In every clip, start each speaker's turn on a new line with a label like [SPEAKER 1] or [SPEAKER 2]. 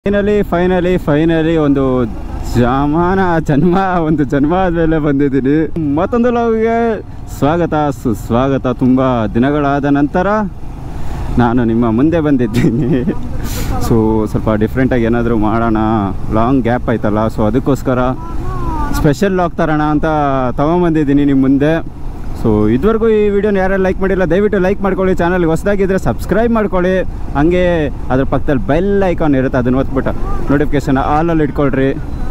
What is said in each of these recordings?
[SPEAKER 1] finally finally finally ಒಂದು ಜಮಾನ ಜನ್ಮ ಒಂದು ಜನ್ಮ ಆದಮೇಲೆ ಬಂದಿದ್ದೀನಿ ಮತ್ತೊಂದು ಲವ್ಗೆ ಸ್ವಾಗತ ಸುಸ್ವಾಗತ ತುಂಬ ದಿನಗಳಾದ ನಂತರ ನಾನು ನಿಮ್ಮ ಮುಂದೆ ಬಂದಿದ್ದೀನಿ ಸೊ ಸ್ವಲ್ಪ ಡಿಫ್ರೆಂಟಾಗಿ ಏನಾದರೂ ಮಾಡೋಣ ಲಾಂಗ್ ಗ್ಯಾಪ್ ಆಯ್ತಲ್ಲ ಸೊ ಅದಕ್ಕೋಸ್ಕರ ಸ್ಪೆಷಲ್ ಲಾಗ್ ತರೋಣ ಅಂತ ತೊಗೊಂಬಂದಿದ್ದೀನಿ ನಿಮ್ಮ ಮುಂದೆ ಸೊ ಇದುವರೆಗೂ ಈ ವಿಡಿಯೋನ ಯಾರ್ಯಾರು ಲೈಕ್ ಮಾಡಿಲ್ಲ ದಯವಿಟ್ಟು ಲೈಕ್ ಮಾಡ್ಕೊಳ್ಳಿ ಚಾನಲ್ಗೆ ಹೊಸದಾಗಿದ್ದರೆ ಸಬ್ಸ್ಕ್ರೈಬ್ ಮಾಡ್ಕೊಳ್ಳಿ ಹಂಗೆ ಅದ್ರ ಪಕ್ಕದಲ್ಲಿ ಬೆಲ್ ಐಕಾನ್ ಇರುತ್ತೆ ಅದನ್ನು ಒತ್ಬಿಟ್ಟು ನೋಟಿಫಿಕೇಶನ್ ಆಲಲ್ಲಿ ಇಟ್ಕೊಳ್ರಿ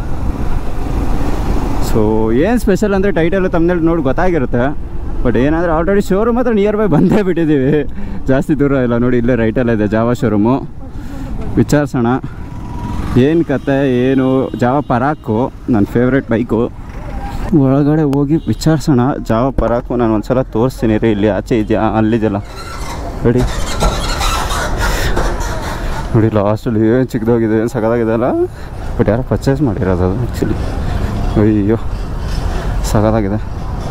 [SPEAKER 1] ಸೊ ಏನು ಸ್ಪೆಷಲ್ ಅಂದರೆ ಟೈಟಲ್ ತಮ್ಮನೇಲಿ ನೋಡಿ ಗೊತ್ತಾಗಿರುತ್ತೆ ಬಟ್ ಏನಂದರೆ ಆಲ್ರೆಡಿ ಶೋರೂಮ್ ಹತ್ರ ನಿಯರ್ ಬೈ ಬಂದೇ ಬಿಟ್ಟಿದ್ದೀವಿ ಜಾಸ್ತಿ ದೂರ ಇಲ್ಲ ನೋಡಿ ಇಲ್ಲೇ ರೈಟಲ್ಲೇ ಇದೆ ಜಾವಾ ಶೋರೂಮು ವಿಚಾರಿಸೋಣ ಏನು ಕತೆ ಏನು ಜಾವ ಪರಾಕು ನನ್ನ ಫೇವ್ರೆಟ್ ಬೈಕು ಒಳಗಡೆ ಹೋಗಿ ವಿಚಾರಿಸೋಣ ಜಾವ ಪರಾಕು ನಾನು ಒಂದ್ಸಲ ತೋರಿಸ್ತೀನಿ ರೀ ಇಲ್ಲಿ ಆಚೆ ಇದೆಯಾ ಅಲ್ಲಿದೆಯಲ್ಲ ರೆಡಿ ನೋಡಿ ಲಾಸ್ಟಲ್ಲಿ ಏನು ಚಿಕ್ಕದಾಗಿದೆ ಏನು ಸಗದಾಗಿದೆ ಅಲ್ಲ ಬಟ್ ಯಾರೋ ಪರ್ಚೇಸ್ ಮಾಡಿರೋದು ಅದು ಆ್ಯಕ್ಚುಲಿ ಅಯ್ಯೋ ಸಗದಾಗಿದೆ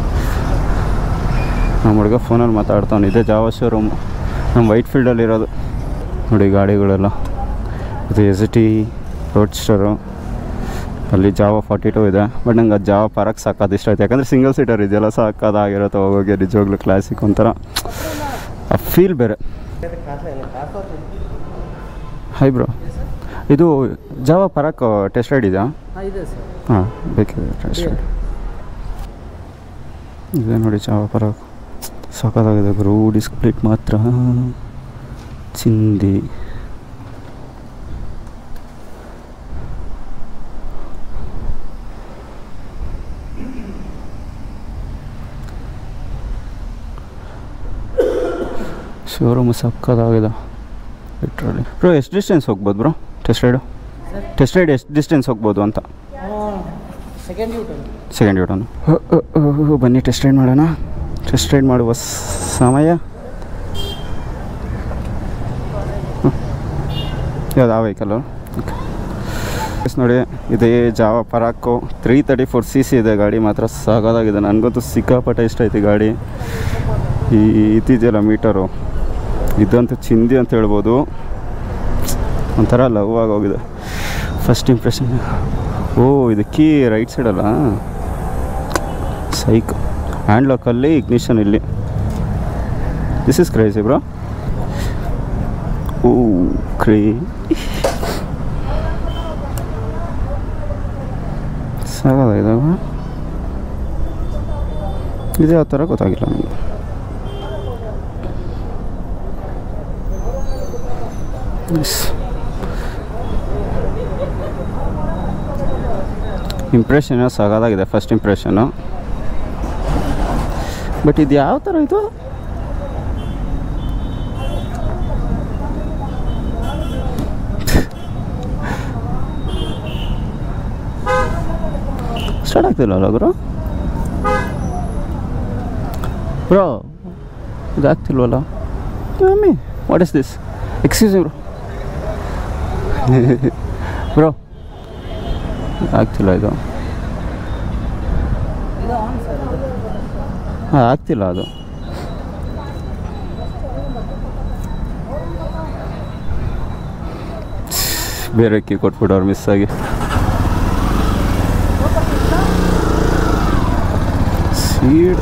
[SPEAKER 1] ನಮ್ಮ ಹುಡುಗ ಫೋನಲ್ಲಿ ಮಾತಾಡ್ತಾನೆ ಇದೆ ಜಾವ ಶೋರೂಮ್ ನಮ್ಮ ವೈಟ್ ಫೀಲ್ಡಲ್ಲಿರೋದು ನೋಡಿ ಗಾಡಿಗಳೆಲ್ಲ ಇದು ಎಸ್ ಟಿ ರೋಡ್ ಸ್ಟರು ಅಲ್ಲಿ ಜಾವ ಫಾರ್ಟಿ ಟು ಇದೆ ಬಟ್ ನಂಗೆ ಅದು ಜಾವ ಪರಕ್ಕೆ ಸಾಕಾದ ಇಷ್ಟ ಆಯ್ತು ಯಾಕಂದರೆ ಸಿಂಗಲ್ ಸೀಟರ್ ಇದೆಯಲ್ಲ ಸಾಕಾದಾಗಿರುತ್ತೆ ಹೋಗೋಗೆ ನಿಜವಾಗ್ಲೂ ಕ್ಲಾಸಿಕ್ ಒಂಥರ ಆ ಫೀಲ್ ಬೇರೆ ಹೈ ಬ್ರೋ ಇದು ಜಾವ ಪರಕ್ ಟೆಸ್ಟ್ ರೈಡ್ ಇದೆಯಾ
[SPEAKER 2] ಹಾಂ ಇದೆ ಸರ್
[SPEAKER 1] ಹಾಂ ಬೇಕಿದೆ ಟೆಸ್ಟ್ ರೈಡ್ ಇದೆ ನೋಡಿ ಜಾವ ಪರಕ್ ಸಾಕಾಗಿದೆ ಗುರು ಡಿಸ್ಪ್ಲೇಟ್ ಮಾತ್ರ ಚಿಂದಿ ಶೋರೂಮ್ ಸಕ್ಕದಾಗಿದೆ ಪೆಟ್ರೋಲಿ ಬ್ರೋ ಎಷ್ಟು ಡಿಸ್ಟೆನ್ಸ್ ಹೋಗ್ಬೋದು bro test ride test ride ಎಷ್ಟು ಡಿಸ್ಟೆನ್ಸ್ ಹೋಗ್ಬೋದು ಅಂತ
[SPEAKER 2] ಸೆಕೆಂಡ್ ಯೂಟ್
[SPEAKER 1] ಸೆಕೆಂಡ್ ಯೂಟನು ಬನ್ನಿ ಟೆಸ್ಟ್ ರೈಡ್ ಮಾಡೋಣ ಟೆಸ್ಟ್ ರೈಡ್ ಮಾಡುವ ಸಮಯ ಯಾವ್ದು ಆ ವೆಹಿಕಲ್ಲು ನೋಡಿ ಇದೇ Jawa Perak three thirty four C C ಇದೆ ಗಾಡಿ ಮಾತ್ರ ಸಾಗೋದಾಗಿದೆ ನನಗಂತೂ ಸಿಕ್ಕಾಪಟ್ಟೆ ಇಷ್ಟ ಐತಿ ಗಾಡಿ ಈ ಇದಿದೆಯಲ್ಲ ಮೀಟರು ಇದಂತೂ ಚಿಂದಿ ಅಂತ ಹೇಳ್ಬೋದು ಒಂಥರ ಲವ್ ಆಗೋಗಿದೆ ಫಸ್ಟ್ ಇಂಪ್ರೆಷನ್ ಓ ಇದು ಕೀ ರೈಟ್ ಸೈಡಲ್ಲ ಸೈಕ್ ಹ್ಯಾಂಡ್ ಲಾಕಲ್ಲಿ ಇಗ್ನಿಷನ್ ಇಲ್ಲಿ ದಿಸ್ ಇಸ್ ಕ್ರೇಜಿ ಬ್ರೋ ಓ ಕ್ರೇ ಸಾಕಾಗಿದಾವ ಇದು ಯಾವ ಥರ ಗೊತ್ತಾಗಿಲ್ಲ ನನಗೆ ಇಂಪ್ರೆಷನ್ ಸಾಕಾಗಿದೆ ಫಸ್ಟ್ ಇಂಪ್ರೆಷನು ಬಟ್ ಇದು ಯಾವ ಥರ ಇದು ಸ್ಟಾರ್ಟ್ ಆಗ್ತಿಲ್ಲ ಗುರು ಬ್ರೋ ಇದು ಆಗ್ತಿಲ್ವಲ್ಲ mummy what is this excuse bro bro ಆಗ್ತಿಲ್ಲ ಇದು
[SPEAKER 2] ಇದು ಆನ್ ಸರ್
[SPEAKER 1] ಹಾಂ ಆಗ್ತಿಲ್ಲ ಅದು ಬೇರೆ ಕೀ ಕೊಟ್ಬಿಡೋರು ಮಿಸ್ ಆಗಿ ಸೀಟ್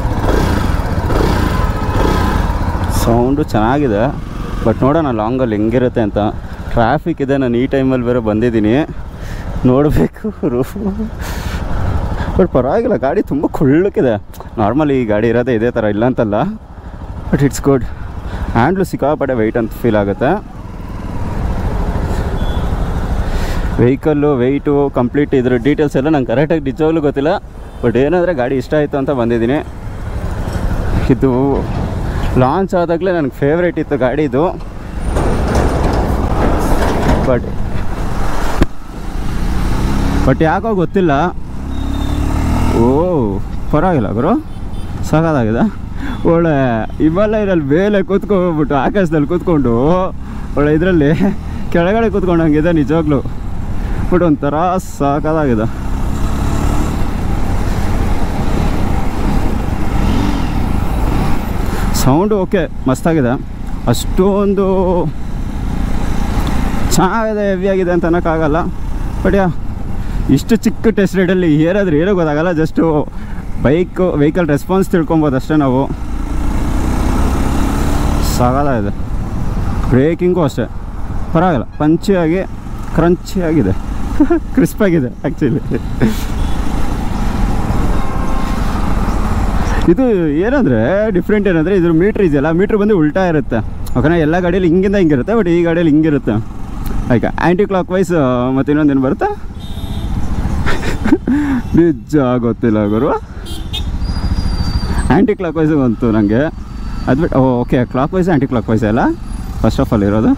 [SPEAKER 1] ಸೌಂಡು ಚೆನ್ನಾಗಿದೆ ಬಟ್ ನೋಡೋಣ ಲಾಂಗಲ್ಲಿ ಹೆಂಗಿರುತ್ತೆ ಅಂತ ಟ್ರಾಫಿಕ್ ಇದೆ ನಾನು ಈ ಟೈಮಲ್ಲಿ ಬೇರೆ ಬಂದಿದ್ದೀನಿ ನೋಡಬೇಕು ರೂಫ್ ಬಟ್ ಪರವಾಗಿಲ್ಲ ಗಾಡಿ ತುಂಬ ಕುಳ್ಳಕ್ಕಿದೆ ನಾರ್ಮಲಿ ಈ ಗಾಡಿ ಇರೋದೇ ಇದೇ ಥರ ಇಲ್ಲ ಅಂತಲ್ಲ ಬಟ್ ಇಟ್ಸ್ ಗುಡ್ ಹ್ಯಾಂಡ್ಲು ಸಿಕ್ಕಾಪಟ್ಟೆ ವೆಯ್ಟ್ ಅಂತ ಫೀಲ್ ಆಗುತ್ತೆ ವೆಹಿಕಲ್ಲು ವೆಯ್ಟು ಕಂಪ್ಲೀಟ್ ಇದ್ರ ಡೀಟೇಲ್ಸ್ ಎಲ್ಲ ನಂಗೆ ಕರೆಕ್ಟಾಗಿ ನಿಜವಾಗ್ಲೂ ಗೊತ್ತಿಲ್ಲ ಬಟ್ ಏನಂದರೆ ಗಾಡಿ ಇಷ್ಟ ಆಯಿತು ಅಂತ ಬಂದಿದ್ದೀನಿ ಇದು ಲಾಂಚ್ ಆದಾಗಲೇ ನನಗೆ ಫೇವ್ರೇಟ್ ಇತ್ತು ಗಾಡಿ ಇದು ಬಟ್ ಬಟ್ ಯಾಕೋ ಗೊತ್ತಿಲ್ಲ ಓ ಪರವಾಗಿಲ್ಲ ಗುರು ಸಾಕಾಗಿದೆ ಒಳ್ಳೆ ಹಿಮಾಲಯದಲ್ಲಿ ಮೇಲೆ ಕೂತ್ಕೊಂಡ್ಬಿಟ್ಟು ಆಕಾಶದಲ್ಲಿ ಕೂತ್ಕೊಂಡು ಒಳ್ಳೆ ಇದರಲ್ಲಿ ಕೆಳಗಡೆ ಕೂತ್ಕೊಂಡಂಗಿದೆ ನಿಜವಾಗ್ಲೂ ಬಟ್ ಒಂಥರ ಸಾಕಾಗಿದೆ ಸೌಂಡು ಓಕೆ ಮಸ್ತಾಗಿದೆ ಅಷ್ಟೊಂದು ಚೆನ್ನಾಗಿದೆ ಹೆವಿ ಆಗಿದೆ ಅಂತ ಅನ್ನೋಕ್ಕಾಗಲ್ಲ ಬಟ್ ಯಾ ಇಷ್ಟು ಚಿಕ್ಕ ಟೆಸ್ಟ್ ರೈಡಲ್ಲಿ ಏರಾದ್ರೆ ಏನೋ ಗೊತ್ತಾಗಲ್ಲ ಜಸ್ಟು ಬೈಕು ವೆಹಿಕಲ್ ರೆಸ್ಪಾನ್ಸ್ ತಿಳ್ಕೊಬೋದು ಅಷ್ಟೇ ನಾವು ಸಾಗಲ್ಲ ಬ್ರೇಕಿಂಗು ಅಷ್ಟೇ ಪರವಾಗಿಲ್ಲ ಪಂಚಿಯಾಗಿ ಕ್ರಂಚಿಯಾಗಿದೆ ಕ್ರಿಸ್ಪಾಗಿದೆ ಆ್ಯಕ್ಚುಲಿ ಇದು ಏನಂದರೆ ಡಿಫ್ರೆಂಟ್ ಏನಂದರೆ ಇದ್ರ ಮೀಟ್ರ್ ಇದೆಯಲ್ಲ ಮೀಟ್ರ್ ಬಂದು ಉಲ್ಟಾ ಇರುತ್ತೆ ಓಕೆನಾ ಎಲ್ಲ ಗಾಡಿಯಲ್ಲಿ ಹಿಂಗಿಂದ ಹಿಂಗಿರುತ್ತೆ ಬಟ್ ಈ ಗಾಡಿಯಲ್ಲಿ ಹಿಂಗಿರುತ್ತೆ ಆಯ್ಕೆ ಆ್ಯಂಟಿ ಕ್ಲಾಕ್ ವೈಸ್ ಮತ್ತು ಇನ್ನೊಂದೇನು ಬರುತ್ತಾ ನಿಜ ಗೊತ್ತಿಲ್ಲ ಗುರು ಆ್ಯಂಟಿ ಕ್ಲಾಕ್ ವೈಸ್ ಬಂತು ನನಗೆ ಅದು ಬಿಟ್ಟು okay clockwise anticlockwise ಅಲ್ಲ ಫಸ್ಟ್ ಆಫ್ ಆಲ್ ಇರೋದು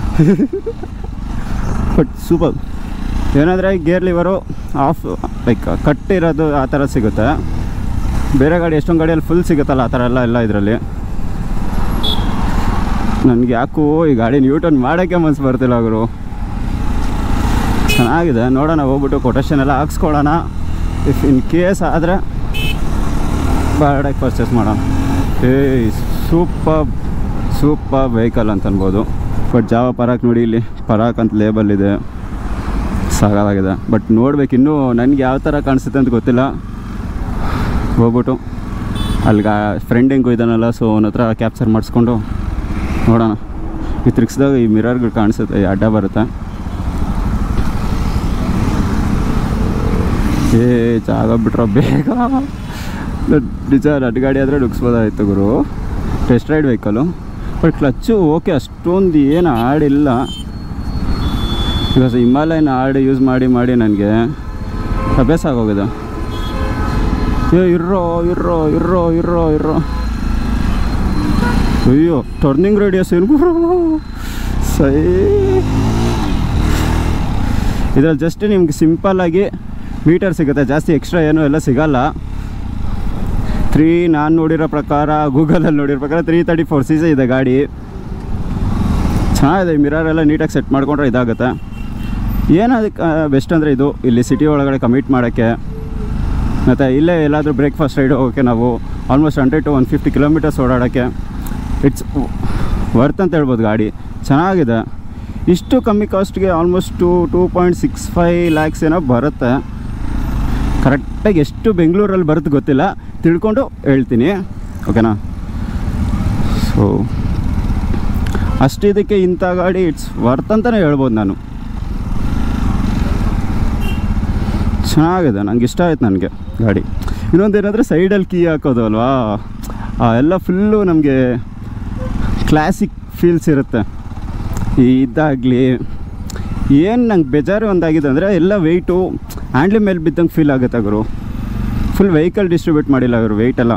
[SPEAKER 1] ಬಟ್ ಸೂಪರ್ ಏನಂದರೆ ಗೇರ್ ಲಿವರು ಆಫ್ ಲೈಕ್ ಕಟ್ಟಿರೋದು ಆ ಥರ ಸಿಗುತ್ತೆ ಬೇರೆ ಗಾಡಿ ಎಷ್ಟೊಂದು ಗಾಡಿಯಲ್ಲಿ ಫುಲ್ ಸಿಗುತ್ತಲ್ಲ ಆ ಥರ ಎಲ್ಲ ಎಲ್ಲ ಇದರಲ್ಲಿ ನನಗೆ ಯಾಕೋ ಈ ಗಾಡಿ ನ್ಯೂಟನ್ ಮಾಡೋಕ್ಕೆ ಮನ್ಸು ಬರ್ತಿಲ್ಲ ಅವರು ಚೆನ್ನಾಗಿದೆ ನೋಡೋಣ ಹೋಗ್ಬಿಟ್ಟು ಕೊಟೇಶನ್ ಎಲ್ಲ ಹಾಕ್ಸ್ಕೊಳ್ಳೋಣ ಇಫ್ ಇನ್ ಕೇಸ್ ಆದರೆ ಬಾರ್ಡಾಗಿ ಪರ್ಚೇಸ್ ಮಾಡೋಣ ಏಯ್ ಸೂಪರ್ ಸೂಪರ್ ವೆಹಿಕಲ್ ಅಂತ ಅನ್ಬೋದು ಬಟ್ ಜಾವ ಪರಾಕ್ ನೋಡಿ ಇಲ್ಲಿ ಪರಾಕ್ ಅಂತ ಲೇಬಲ್ ಇದೆ ಸಾಕಾಗಿದೆ ಬಟ್ ನೋಡ್ಬೇಕು ಇನ್ನೂ ನನಗೆ ಯಾವ ಥರ ಕಾಣಿಸುತ್ತೆ ಅಂತ ಗೊತ್ತಿಲ್ಲ ಹೋಗ್ಬಿಟ್ಟು ಅಲ್ಲಿಗ ಫ್ರೆಂಡ್ ಹೆಂಗೂ ಇದ್ದಾನಲ್ಲ ಸೊ ಅವನ ಹತ್ರ ಕ್ಯಾಪ್ಚರ್ ಮಾಡಿಸ್ಕೊಂಡು ನೋಡೋಣ ಈ ತಿರ್ಗಿಸಿದಾಗ ಈ ಮಿರರ್ಗಳು ಕಾಣಿಸುತ್ತೆ ಈ ಅಡ್ಡ ಬರುತ್ತೆ ಏ ಜಾಗ ಬಿಟ್ರ ಬೇಗ ನಿಜ ನಟ್ ಗಾಡಿ ಆದರೆ ನುಗ್ಸ್ಬೋದಾಯ್ತು ಗುರು test ride vehicle but clutch okay ಅಷ್ಟೊಂದು ಏನು ಆಡಿಲ್ಲ ಬಿಕಾಸ್ ಹಿಮಾಲಯನ್ ಆಡ್ ಯೂಸ್ ಮಾಡಿ ಮಾಡಿ ನನಗೆ ಅಭ್ಯಾಸ ಆಗೋಗಿದೆ ಏ ಇರ್ರೋ ಇರ್ರೋ ಇರ್ರೋ ಇರ್ರೋ ಇರ್ರೋ ಅಯ್ಯೋ ಟರ್ನಿಂಗ್ ರೇಡಿಯಸ್ ಏನು ಗುರು ಸೈ ಇದ್ರಲ್ಲಿ ಜಸ್ಟ್ ನಿಮ್ಗೆ ಸಿಂಪಲ್ಲಾಗಿ ಮೀಟರ್ ಸಿಗುತ್ತೆ ಜಾಸ್ತಿ ಎಕ್ಸ್ಟ್ರಾ ಏನೂ ಎಲ್ಲ ಸಿಗಲ್ಲ ತ್ರೀ ನಾನು ನೋಡಿರೋ ಪ್ರಕಾರ ಗೂಗಲಲ್ಲಿ ನೋಡಿರೋ ಪ್ರಕಾರ three thirty four C C ಇದೆ ಗಾಡಿ ಚೆನ್ನಾಗಿದೆ ಮಿರರ್ ಎಲ್ಲ ನೀಟಾಗಿ ಸೆಟ್ ಮಾಡ್ಕೊಂಡ್ರೆ ಇದಾಗುತ್ತೆ ಏನು ಅದಕ್ಕೆ ಬೆಸ್ಟ್ ಅಂದರೆ ಇದು ಇಲ್ಲಿ ಸಿಟಿ ಒಳಗಡೆ ಕಮಿಟ್ ಮಾಡೋಕ್ಕೆ ಮತ್ತು ಇಲ್ಲೇ ಎಲ್ಲಾದರೂ ಬ್ರೇಕ್ಫಾಸ್ಟ್ ರೈಡ್ ಹೋಗೋಕ್ಕೆ ನಾವು almost hundred to one fifty kilometres ಓಡಾಡೋಕ್ಕೆ ಇಟ್ಸ್ ವರ್ತ್ ಅಂತ ಹೇಳ್ಬೋದು ಗಾಡಿ ಚೆನ್ನಾಗಿದೆ ಇಷ್ಟು ಕಮ್ಮಿ ಕಾಸ್ಟ್ಗೆ almost to two point six five lakhs ಏನೋ ಬರುತ್ತೆ ಕರೆಕ್ಟಾಗಿ ಎಷ್ಟು ಬೆಂಗಳೂರಲ್ಲಿ ಬರುತ್ತೆ ಗೊತ್ತಿಲ್ಲ ತಿಳ್ಕೊಂಡು ಹೇಳ್ತೀನಿ ಓಕೆನಾ ಸೊ ಅಷ್ಟಿದಕ್ಕೆ ಇಂಥ ಗಾಡಿ ಇಟ್ಸ್ ವರ್ತ್ ಅಂತಲೇ ಹೇಳ್ಬೋದು ನಾನು ಚೆನ್ನಾಗಿದೆ ನಂಗೆ ಇಷ್ಟ ಆಯ್ತು ನನಗೆ ಗಾಡಿ ಇನ್ನೊಂದು ಏನಂದರೆ ಸೈಡಲ್ಲಿ ಕೀ ಹಾಕೋದು ಅಲ್ವಾ ಆ ಎಲ್ಲ ಫುಲ್ಲು ನಮಗೆ ಕ್ಲಾಸಿಕ್ ಫೀಲ್ಸ್ ಇರುತ್ತೆ ಈ ಇದಾಗಲಿ ಏನು ನಂಗೆ ಬೇಜಾರು ಒಂದಾಗಿದೆ ಅಂದರೆ ಎಲ್ಲ ವೆಯ್ಟು ಹ್ಯಾಂಡ್ಲಿ ಮೇಲೆ ಬಿದ್ದಂಗೆ ಫೀಲ್ ಆಗುತ್ತೆ ಗುರು ಫುಲ್ ವೆಹಿಕಲ್ ಡಿಸ್ಟ್ರಿಬ್ಯೂಟ್ ಮಾಡಿಲ್ಲ ಇವರು ವೆಯ್ಟ್ ಎಲ್ಲ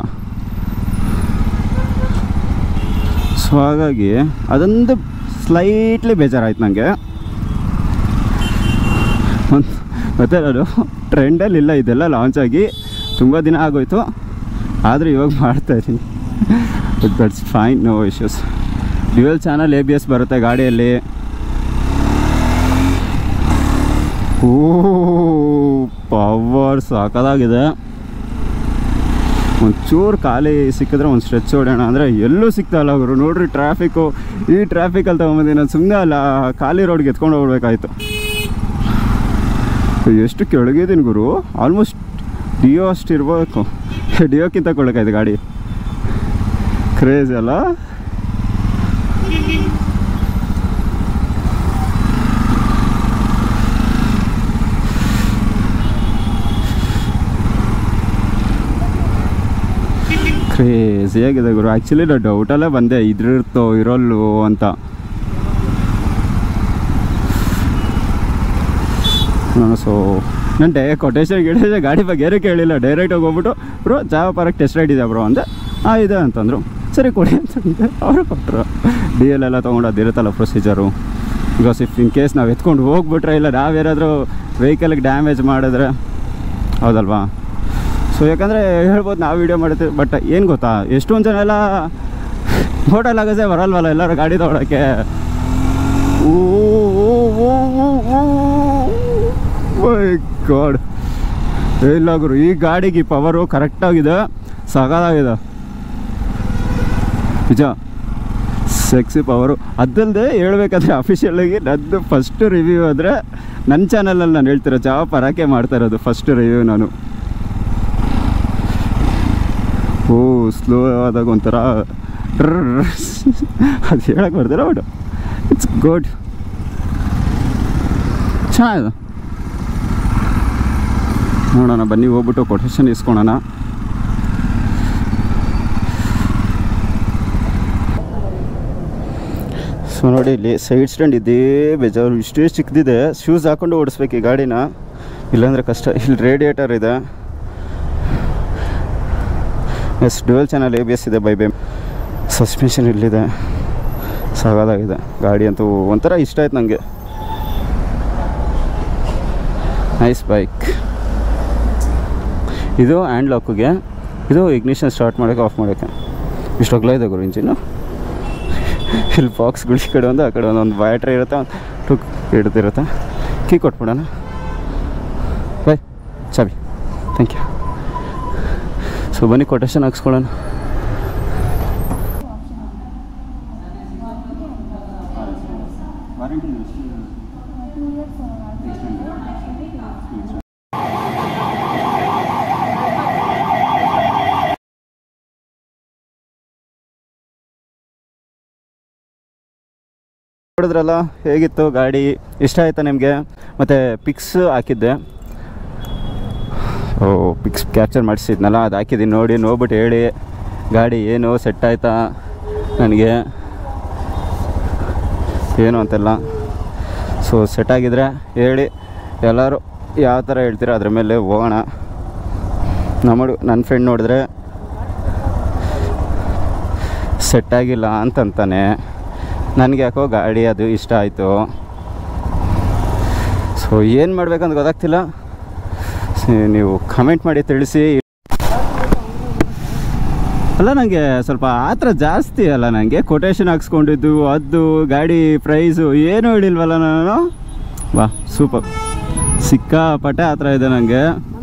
[SPEAKER 1] ಸೊ ಹಾಗಾಗಿ ಅದೊಂದು ಸ್ಲೈಟ್ಲಿ ಬೇಜಾರಾಯ್ತು ನನಗೆ ಒಂದು ಮತ್ತೆ ನಾನು ಟ್ರೆಂಡಲ್ಲಿ ಇಲ್ಲ ಇದೆಲ್ಲ ಲಾಂಚ್ ಆಗಿ ತುಂಬ ದಿನ ಆಗೋಯ್ತು ಆದರೆ ಇವಾಗ ಮಾಡ್ತಾ ಇದ್ದೀನಿ but that's fine no issues dual channel A B S ಬರುತ್ತೆ ಗಾಡಿಯಲ್ಲಿ ಓ ಪವರ್ ಸಾಕದಾಗಿದೆ ಒಂಚೂರು ಖಾಲಿ ಸಿಕ್ಕಿದ್ರೆ ಒಂದು ಸ್ಟ್ರೆಚ್ ಹೊಡೋಣ ಅಂದರೆ ಎಲ್ಲೂ ಸಿಗ್ತಾಯಿಲ್ಲ ಅವರು ನೋಡ್ರಿ ಟ್ರಾಫಿಕ್ಕು ಈ ಟ್ರಾಫಿಕಲ್ಲಿ ತೊಗೊಂಬಂದು ನಾನು ಸುಮ್ಮನೆ ಅಲ್ಲ ಖಾಲಿ ರೋಡ್ಗೆ ಎತ್ಕೊಂಡು ಹೋಗ್ಬೇಕಾಯ್ತು ಎಷ್ಟು ಕೆಳಗಿದ್ದೀನಿ ಗುರು ಆಲ್ಮೋಸ್ಟ್ ಡಿಯೋ ಅಷ್ಟು ಇರ್ಬೇಕು ಡಿಯೋಕ್ಕಿಂತ ಕೊಡೋಕ್ಕಾಯ್ತು ಗಾಡಿ ಕ್ರೇಜ್ ಅಲ್ಲ ಕ್ರೇಜಿಯಾಗಿದೆ ಗುರು ಆ್ಯಕ್ಚುಲಿ ನಾನು ಡೌಟಲ್ಲೇ ಬಂದೆ ಇದ್ರಿರ್ತೋ ಇರೋಲ್ವೋ ಅಂತ ನಾನು ಸೊ ನಾನು ಡೈ ಕೊಟೇಶನ್ ಗಿಡೇಶ ಗಾಡಿ ಬಗ್ಗೆ ಏನೂ ಕೇಳಿಲ್ಲ ಡೈರೆಕ್ಟಾಗಿ ಹೋಗ್ಬಿಟ್ಟು ಬ್ರೋ ಜಾವ ಪಾರಕ್ಕೆ ಟೆಸ್ಟ್ ರೈಡ್ ಇದೆ ಬ್ರೋ ಅಂದೆ ಹಾಂ ಇದೆ ಅಂತಂದರು ಸರಿ ಕೊಡಿ ಅಂತಂದೆ ಅವರು ಕೊಟ್ಟರು ಡಿ ಎಲ್ ಎಲ್ಲ ತೊಗೊಂಡು ಅದಿರುತ್ತಲ್ಲ procedure because if in case ನಾವು ಎತ್ಕೊಂಡು ಹೋಗ್ಬಿಟ್ರೆ ಇಲ್ಲ ನಾವೇನಾದರೂ ವೆಹಿಕಲ್ಗೆ ಡ್ಯಾಮೇಜ್ ಮಾಡಿದ್ರೆ ಹೌದಲ್ವಾ ಸೊ ಯಾಕಂದರೆ ಹೇಳ್ಬೋದು ನಾವು ವೀಡಿಯೋ ಮಾಡ್ತೀವಿ ಬಟ್ ಏನು ಗೊತ್ತಾ ಎಷ್ಟೊಂದು ಜನ ಎಲ್ಲ ಹೋಟೆಲ್ ಆಗಸೆ ಬರಲ್ವಲ್ಲ ಎಲ್ಲರೂ ಗಾಡಿ ತೊಗೊಳಕ್ಕೆ ಗಾಡ್ ಇಲ್ಲ ಗುರು ಈ ಗಾಡಿಗೆ ಈ ಪವರು ಕರೆಕ್ಟಾಗಿದೆ ಸಗದಾಗಿದೆ ನಿಜ ಸೆಕ್ಸಿ ಪವರು ಅದಲ್ಲದೆ ಹೇಳ್ಬೇಕಾದ್ರೆ ಅಫಿಷಿಯಲಾಗಿ ನನ್ನದು ಫಸ್ಟ್ ರಿವ್ಯೂ ಆದರೆ ನನ್ನ ಚಾನಲಲ್ಲಿ ನಾನು ಹೇಳ್ತಿರೋ ಜಾವ ಪರಾಕೆ ಮಾಡ್ತಾ ಇರೋದು ಫಸ್ಟ್ ರಿವ್ಯೂ ನಾನು ಓ ಸ್ಲೋ ಆದಾಗ ಒಂಥರ ಅದು ಹೇಳಕ್ಕೆ ಬರ್ತಾರ ಬಟ್ ಇಟ್ಸ್ ಗುಡ್ ಚೆನ್ನಾಗಿದೆ ನೋಡೋಣ ಬನ್ನಿ ಹೋಗ್ಬಿಟ್ಟು ಕೊಟೇಶನ್ ಇಸ್ಕೊಳೋಣ ಸೊ ನೋಡಿ ಇಲ್ಲಿ ಸೈಡ್ ಸ್ಟ್ಯಾಂಡ್ ಇದೇ ಬೇಜಾರು ಇಷ್ಟೇ ಚಿಕ್ಕದಿದೆ ಶೂಸ್ ಹಾಕೊಂಡು ಓಡಿಸ್ಬೇಕು ಈ ಗಾಡಿನ ಇಲ್ಲಾಂದರೆ ಕಷ್ಟ ಇಲ್ಲಿ ರೇಡಿಯೇಟರ್ ಇದೆ yes dual channel A B S ಇದೆ ಬೈ ಬೈ ಸಸ್ಪೆನ್ಷನ್ ಇಲ್ಲಿದೆ ಸಾಗೋದಾಗಿದೆ ಗಾಡಿ ಅಂತೂ ಒಂಥರ ಇಷ್ಟ ಆಯ್ತು ನನಗೆ ನೈಸ್ ಬೈಕ್ ಇದು ಹ್ಯಾಂಡ್ ಲಾಕಿಗೆ ಇದು ಇಗ್ನಿಷನ್ ಸ್ಟಾರ್ಟ್ ಮಾಡೋಕ್ಕೆ ಆಫ್ ಮಾಡೋಕ್ಕೆ ಇಷ್ಟು ಅಗಲ ಇದೆ ಗುರು ಇಂಜಿನು ಇಲ್ಲಿ ಬಾಕ್ಸ್ಗಳು ಈ ಕಡೆ ಒಂದು ಆ ಕಡೆ ಒಂದು ಒಂದು ಬ್ಯಾಟ್ರಿ ಇರುತ್ತೆ ಒಂದು ಟುಕ್ ಹಿಡ್ದಿರುತ್ತೆ ಕೀ ಕೊಟ್ಬಿಡೋಣ ಬೈ ಚಾಬಿ ಥ್ಯಾಂಕ್ ಯು ಸೊ ಬನ್ನಿ ಕೊಟೇಶನ್ ಹಾಕ್ಸ್ಕೊಳ್ಳೋಣ ನೋಡಿದ್ರಲ್ಲ ಹೇಗಿತ್ತು ಗಾಡಿ ಇಷ್ಟ ಆಯ್ತಾ ನಿಮಗೆ ಮತ್ತು ಪಿಕ್ಸ್ ಹಾಕಿದ್ದೆ ಓ ಪಿಕ್ಸ್ ಕ್ಯಾಪ್ಚರ್ ಮಾಡಿಸಿದ್ನಲ್ಲ ಅದು ಹಾಕಿದ್ದೀನಿ ನೋಡಿ ನೋಡ್ಬಿಟ್ಟು ಹೇಳಿ ಗಾಡಿ ಏನು ಸೆಟ್ ಆಯ್ತಾ ನನಗೆ ಏನು ಅಂತೆಲ್ಲ ಸೊ ಸೆಟ್ ಆಗಿದ್ರೆ ಹೇಳಿ ಎಲ್ಲರೂ ಯಾವ ಥರ ಹೇಳ್ತೀರ ಅದ್ರ ಮೇಲೆ ಹೋಗೋಣ ನಮ್ಮ ನನ್ನ ಫ್ರೆಂಡ್ ನೋಡಿದ್ರೆ ಸೆಟ್ ಆಗಿಲ್ಲ ಅಂತಂತಾನೆ ನನಗೆ ಯಾಕೋ ಗಾಡಿ ಅದು ಇಷ್ಟ ಆಯಿತು ಸೊ ಏನು ಮಾಡ್ಬೇಕಂತ ಗೊತ್ತಾಗ್ತಿಲ್ಲ ಸೊ, ನೀವು ಕಮೆಂಟ್ ಮಾಡಿ ತಿಳಿಸಿ ಅಲ್ಲ ನನಗೆ ಸ್ವಲ್ಪ ಆತ್ರ ಜಾಸ್ತಿ ಅಲ್ಲ ನನಗೆ ಕೊಟೇಶನ್ ಹಾಕ್ಸ್ಕೊಂಡಿದ್ದು ಅದು ಗಾಡಿ ಪ್ರೈಸು ಏನೂ ಹೇಳಿಲ್ವಲ್ಲ ನಾನು ವಾ ಸೂಪರ್ ಸಿಕ್ಕಾಪಟ್ಟೆ ಆ ಥರ ಇದೆ ನನಗೆ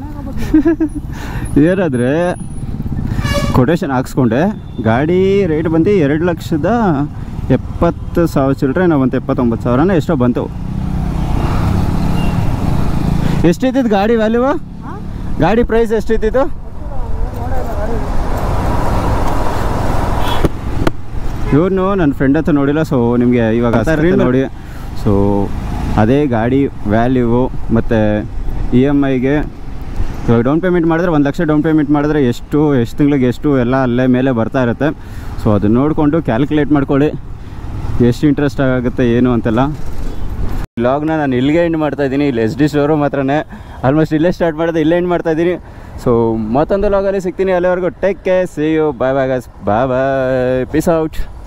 [SPEAKER 1] ಏನಾದರೆ ಕೊಟೇಶನ್ ಹಾಕ್ಸ್ಕೊಂಡೆ ಗಾಡಿ ರೇಟ್ ಬಂದು ಎರಡು ಲಕ್ಷದ ಎಪ್ಪತ್ತು ಸಾವಿರ ಚಿಲ್ಲರೆ ನಾವು ಒಂದು ಎಪ್ಪತ್ತೊಂಬತ್ತು ಸಾವಿರನ ಎಷ್ಟೋ ಬಂತು ಎಷ್ಟಿದ್ದು ಗಾಡಿ ವ್ಯಾಲ್ಯೂ ಗಾಡಿ ಪ್ರೈಸ್ ಎಷ್ಟಿದ್ದು ಇವ್ರನ್ನು ನನ್ನ ಫ್ರೆಂಡ್ ಹತ್ರ ನೋಡಿಲ್ಲ ಸೊ ನಿಮಗೆ ಇವಾಗ ಸ್ಕ್ರೀನ್ ನೋಡಿ ಸೊ ಅದೇ ಗಾಡಿ ವ್ಯಾಲ್ಯೂ ಮತ್ತು ಇ ಎಮ್ ಐಗೆ ಇವಾಗ ಡೌನ್ ಪೇಮೆಂಟ್ ಮಾಡಿದ್ರೆ ಒಂದು ಲಕ್ಷ ಡೌನ್ ಪೇಮೆಂಟ್ ಮಾಡಿದ್ರೆ ಎಷ್ಟು ಎಷ್ಟು ತಿಂಗಳಿಗೆ ಎಷ್ಟು ಎಲ್ಲ ಅಲ್ಲೇ ಮೇಲೆ ಬರ್ತಾ ಇರುತ್ತೆ ಸೊ ಅದನ್ನ ನೋಡಿಕೊಂಡು ಕ್ಯಾಲ್ಕುಲೇಟ್ ಮಾಡ್ಕೊಳ್ಳಿ ಎಷ್ಟು ಇಂಟ್ರೆಸ್ಟ್ ಆಗುತ್ತೆ ಏನು ಅಂತೆಲ್ಲ ವ್ಲಾಗ್ನ ನಾನು ಇಲ್ಲಿಗೆ ಎಂಡ್ ಮಾಡ್ತಾ ಇದ್ದೀನಿ ಇಲ್ಲಿ ಎಸ್ ಡಿ ಸ್ಟೋರು ಮಾತ್ರನೇ ಆಲ್ಮೋಸ್ಟ್ ಇಲ್ಲೇ ಸ್ಟಾರ್ಟ್ ಮಾಡಿದೆ ಇಲ್ಲೇ ಎಂಡ್ ಮಾಡ್ತಾ ಇದ್ದೀನಿ ಸೊ ಮತ್ತೊಂದು ಲಾಗಲ್ಲಿ ಸಿಗ್ತೀನಿ ಅಲ್ಲಿವರೆಗೂ take care see you bye bye bye bye peace out